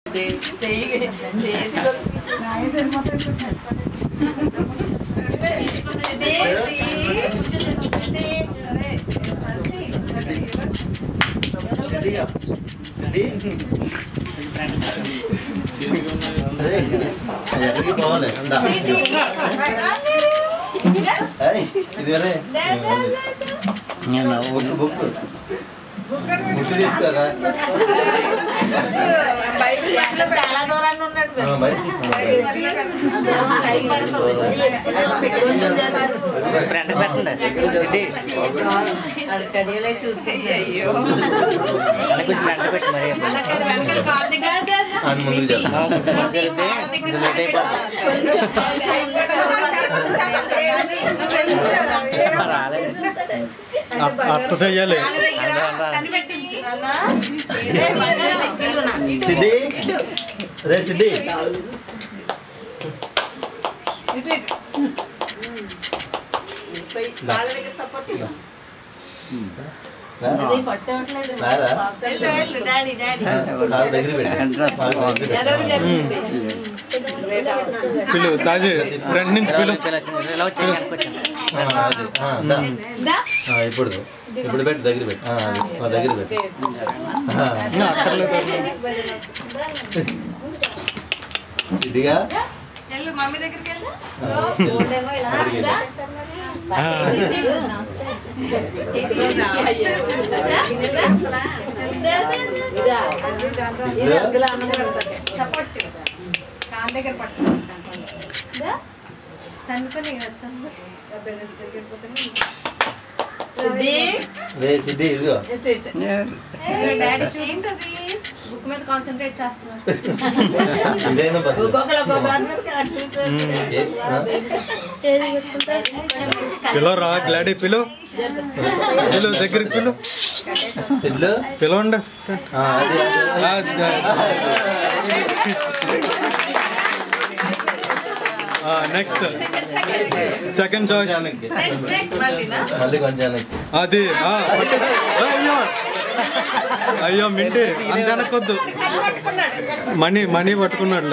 సిద్ధిగా సిద్ధి అదే, అది ఎక్కడికి పోవాలి ఉందా? ఏయ్, ఇది వేరే బుక్ బుక్ బుక్ తీసుకోరా చాలా దూరాన్ని ఉన్నాడు ఆ, బయట ఫ్రెండ్ పెట్టండి కడియలే చూసుకుంటే అయ్యో కొంచెం ఫ్రెండ్ పెట్టి మరి వెనకాల కాలు దగ్గర అని ముందుకు చేస్తాను జరిగితే లేట్ అయిపోతుంది రాలేదు అత్త చెయ్యాలి సిద్ధి రే సిద్ధి రారా డాడీ డాడీ కాలు దగ్గర పెట్టు కాలు దగ్గర పెట్టు. పిలు తాజీ ఫ్రంట్ నుంచి పిలు ఇలా వచ్చి వెనక్కి వచ్చాను ఆ, అది. ఆ, దా. ఆ, ఇప్పుడు ఇప్పుడు పెట్టు దగ్గర పెట్టు ఆ, అది. ఆ, దగ్గర పెట్టు ఆ, ఇంకా అక్కర్లేదు ఇదిగా మమ్మీ దగ్గరికి వెళ్ళు ఆ, అక్కడికి వెళ్ళు. సిద్ధు, కాలు దగ్గర పట్టుకుంటాను తనుకొని వచ్చేస్తా రే సిద్ధి ఇదిగో డాడీ చూడండి బుక్ మీద కాన్సన్ట్రేట్ చేస్తున్నారు ఇదైనా పర్లేదు. ఏ, ఆ? పిలో రా గ్లాడీ పిలు పిలు దగ్గరికి పిలు సిద్ధు పిలవండి ఆ, అది, అది. నెక్స్ట్ సెకండ్ చాయిస్ కొంచెానికి. మళ్ళీ కొంచెానికి అది ఆ, పట్టు. అయ్యో అయ్యో మింటి అంత వెనకొద్దు మనీ మనీ పట్టుకున్నాడులే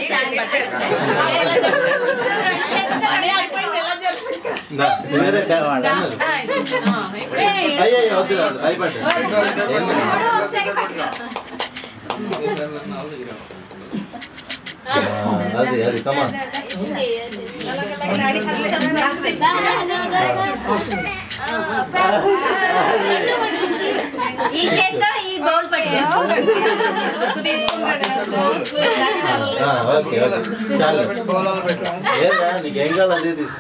ఇందా, వేరే కా- అన్నారు. అయ్యో అయ్యో, వద్దు వద్దు భయపడ్డు ఏం లేదు. ఆ, అది అది కమా ఈ చేత్తో ఈ బౌల్ పట్టుకుంటాడు ఓకే ఓకే చాలు ఏరా నీకేం కావాలి అదే తీసుకో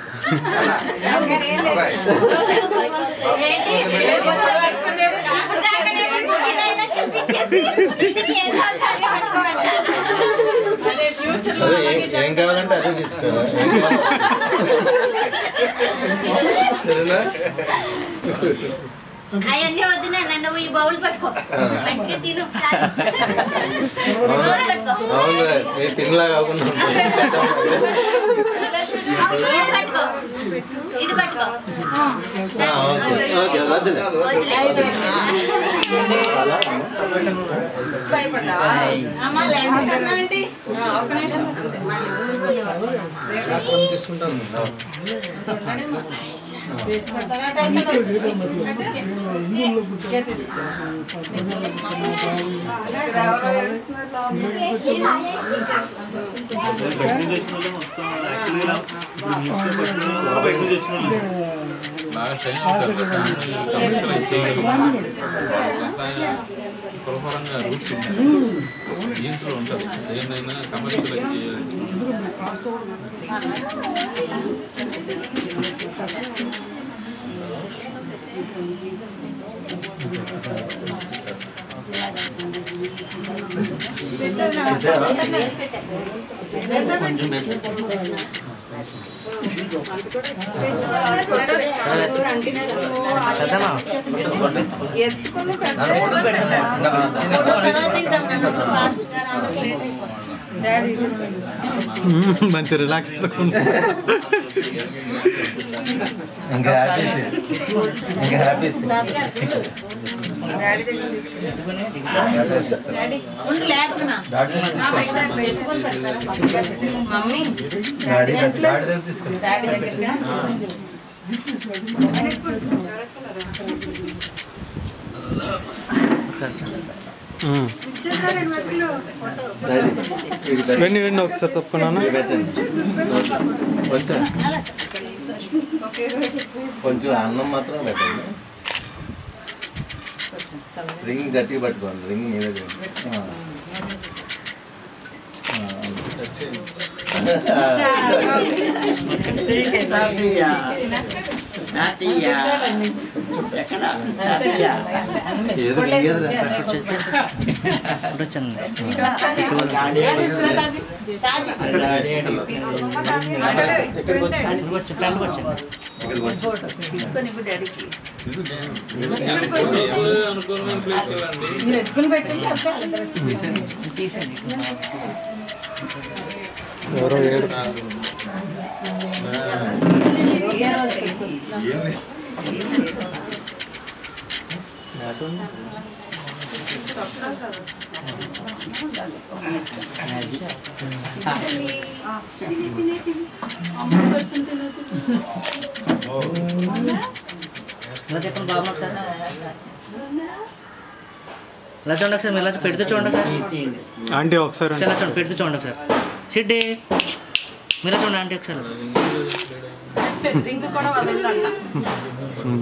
ఏంటి అప్పుడు దాకా నేను ఇలా ఇలా చూపించేసి ఇది ఏం కావాలో అది పట్టుకోమంటాను. అదే ఏం- ఏం కావాలంటే అదే తీసుకోరా ఏం కావాలి? సరేనా అవన్నీ వద్దు నాన్న నువ్వు ఈ బౌల్ పట్టుకో మంచిగా తిను అవును బౌల్ పట్టుకో అవునురా ఏ పిన్లా కాకుండా ఉంటుంది. ఇది పట్టుకో ఇది పట్టుకో ఆ, ఓకే ఓకే వద్దులే వదిలే. అమ్మా లేడీస్ అన్నావేంటి ఒక్క నిమిషం బాగా ట్రైన్ కులపరంగా రూట్స్ జీన్స్లో ఉంటుంది ఏమైనా కమర్షియల్ చేయాలి కొంచెం పెట్టు. పెద్దమా మంచి రిలాక్స్ ఇంకా హ్యాపీస్ ఇంకా హ్యాపీస్ ఉండు లేపకనా మమ్మీ డాడీ డాడీ దగ్గరగా ఉమ్. డాడీ వెన్ని వెన్ని ఒకసారి తప్పుకున్నాను ఇది పెట్టండి కొంచెం కొంచెం అన్నం మాత్రం పెట్టండి రింగ్ గట్టిగా పట్టుకోండి రింగ్ మీద ఆ. ఆ, ఏదో రింగ్ ఏదో రా. ఇప్పుడు వచ్చాను ఇక్కడికి వచ్చి ఇప్పుడు వచ్చి ప్లాన్ వచ్చాను ఇక్కడికి వచ్చి అనుకూలమైన ప్లేస్ కదండి ఎవరో ఏడు ఇలా చెప్పండి బాబు ఒకసారి ఇలా చూడండి ఒకసారి మీరు ఇలా పెడితే చూడండి ఒకసారి ఆంటీ ఒకసారి ఒకసారి ఇలా చూడండి పెడితే చూడండి ఒకసారి సిడ్డి మీరు ఇలా చూడండి ఆంటీ ఒకసారి రింగ్ కూడా వదలంట ఉమ్.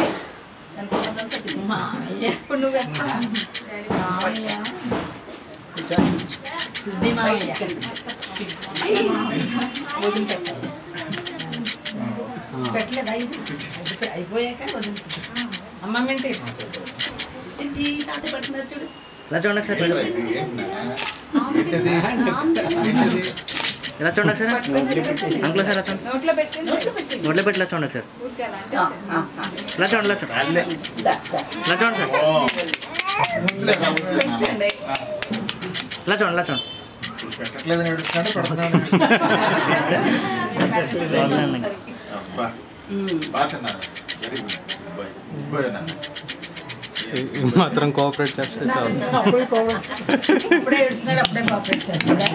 ఇప్పుడు నువ్వు సిద్ధి మామయ్య పెట్టలేదా అయిపోయి- అయిపోయాక వదిలి అమ్మ మింటి సిద్ధి తాత పడుతున్నారు చూడు ఇలా చూడండి ఒకసారి ఇలా చూడండి ఒకసారి అంకుల్ సార్ ఇలా చూడండి నోట్లో పెట్టి నోట్లో పెట్టి నోట్లో పెట్టి ఇలా చూడండి ఒకసారి ఊరికే అలా అంటే వచ్చేది. ఇలా చూడండి ఇలా చూడండి ఇలా చూడండి సార్ పెట్టండి ఇలా చూడండి ఇలా చూడండి పెట్టట్లేదని ఏడుస్తున్నాడు పడుతున్నాడు బాగుందండి. ఈ- ఈ మాత్రం కోఆపరేట్ చేస్తే చాలు ఇప్పుడే ఏడుస్తున్నాడు అప్పుడే కోఆపరేట్ చేస్తాడా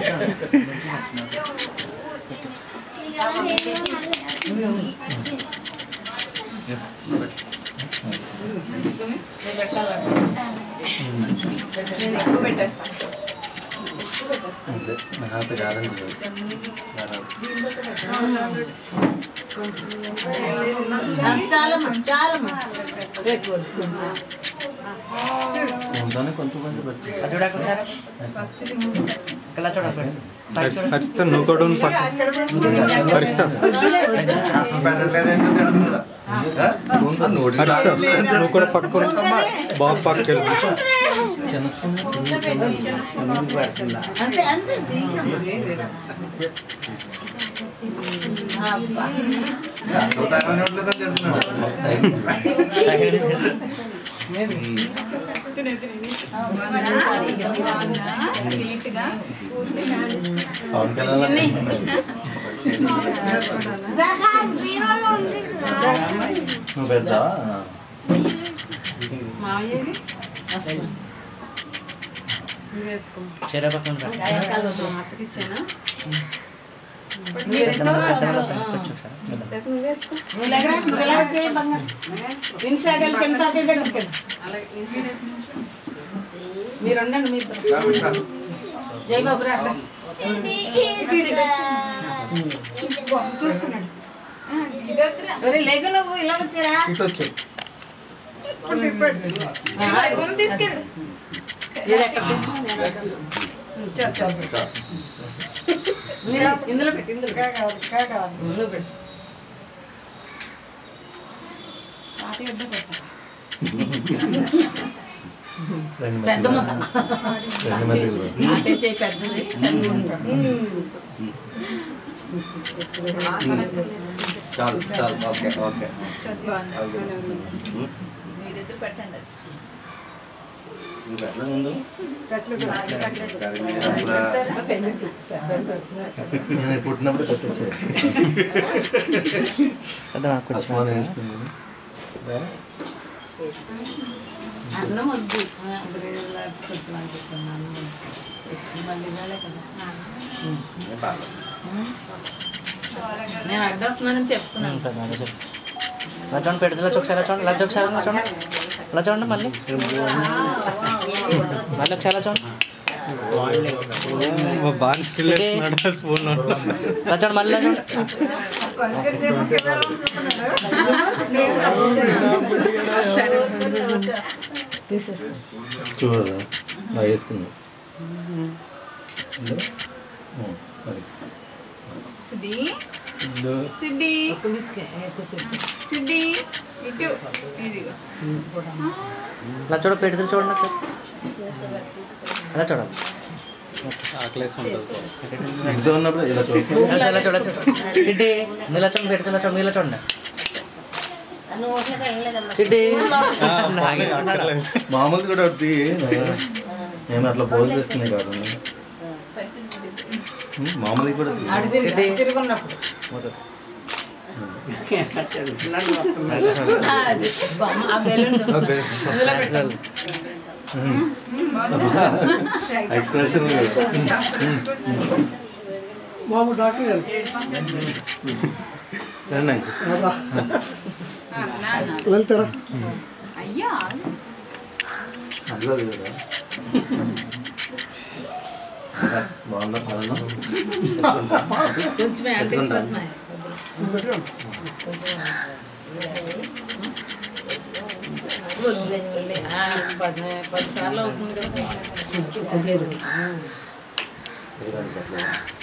నేను పెట్టాలండి నేను ఎక్కువ పెట్టేస్తాను అంతే నాకు కాదండి చాలమ్మా చాలమ్మా రేపు కొంచెం ఉందని కొంచెం కొంచెం పెట్టు ఇలా చూడకు ఒకసారి ఇలా చూడండి హరిస్తా నువ్వు కూడా ఉండు పక్క హరిస్తా అసలు పెట్టట్లేదేంటో తిడుతున్నాడు హరిస్తా నువ్వు కూడా పక్క ఉండు. బాబు పక్కకి వెళ్ళి చిన్న అంతే అంతే తీయమ్మా. అబ్బా. నీట్గా పవన్ కళ్యాణ్ నువ్వు పెడతావా మావయ్యది వస్తుంది. నువ్వే ఎత్తుకో. చీర పక్కన రా. గాయకాలు మా అత్తకి ఇచ్చానా పెద్దమ్మ, పెద్దమ్మ, కొంచెం సార్. నువ్వు లేకరా, నువ్వు ఇలా చేయి బంగారం. విన్సాగల్ చిన్న తాతయ్య దగ్గరికి వెళ్ళు. మీరు ఉండండి మీరు జై బాబు రా చూస్తున్నాడు ఒరే లేక నువ్వు ఇలా వచ్చారా ఇటు వచ్చి గుమ్మ తీసుకెళ్ళు ఇది ఎక్కడ మీరు ఇందులో పెట్టి ఇందులో ఇందులో పెట్టు రెండు పెద్ద మెతుకులు. ముక్క రెండు మెతుకులు. నాటే చేయి పెద్దది చాలు చాలు ఓకే ఓకే మీరిద్దరు పెట్టండి నువ్వు పెట్టలేదు ముందు నేను పుట్టినప్పుడు పెట్టేసాడు పెద్దమ్మ, కొంచెం అస్మాన్ ఏడుస్తుంది అన్నం వద్దు బ్రెడ్లా కొంచెం అనిపిస్తుంది అన్నం వద్దు. మళ్ళీ ఇవ్వాలే కదా నేను అడ్డొస్తున్నానని చెప్తున్నాను ఇలా చూడండి పెడితే ఇలా ఒకసారి ఇలా చూడండి ఇలా ఒకసారి ఇలా చూడండి ఇలా చూడండి మళ్ళీ మళ్ళీ ఒకసారి ఇలా చూడండి బాగా స్టిల్ వేస్తున్నాడు స్పూన్ ఇలా చూడండి మళ్ళీ ఇలా చూడండి చూడరా బాగా వేసుకుందాం అది సిద్ధి సిద్ధి సిద్ధి ఇటు ఇదిగో ఇలా చూడ పెడితే చూడండి ఒకసారి. ఇలా చూడండి ఆకలేసి ఉంటుంది ఎగ్జామ్ ఉన్నప్పుడు ఇలా చూస్తాం ఇలా చూడ ఇలా చూడ చిట్టి ఇలా చూడండి పెడితే ఇలా చూడండి ఇలా చూడండి చిట్టి మామూలు కూడా ఒకటి నేను అట్లా పోజ్ చేస్తున్నాయి కాదు మామూలుగా కూడా తీ. అటు తిరిగి తిరుగున్నప్పుడు అది బొమ్మ, ఆ బెలూన్ చూడు. ఇందులో పెట్టండి. ఎక్స్ప్రెషన్ బాబు డాక్టర్ గారు రండి అంకుల్. వెళ్తారా అయ్యా అందులో అది కదా. బాగుందా బాగుందా కొంచెమే అంటించుకుంటున్నాయి ఆ, పది పది సార్లు అవుతుంది కదా ఇది రండి.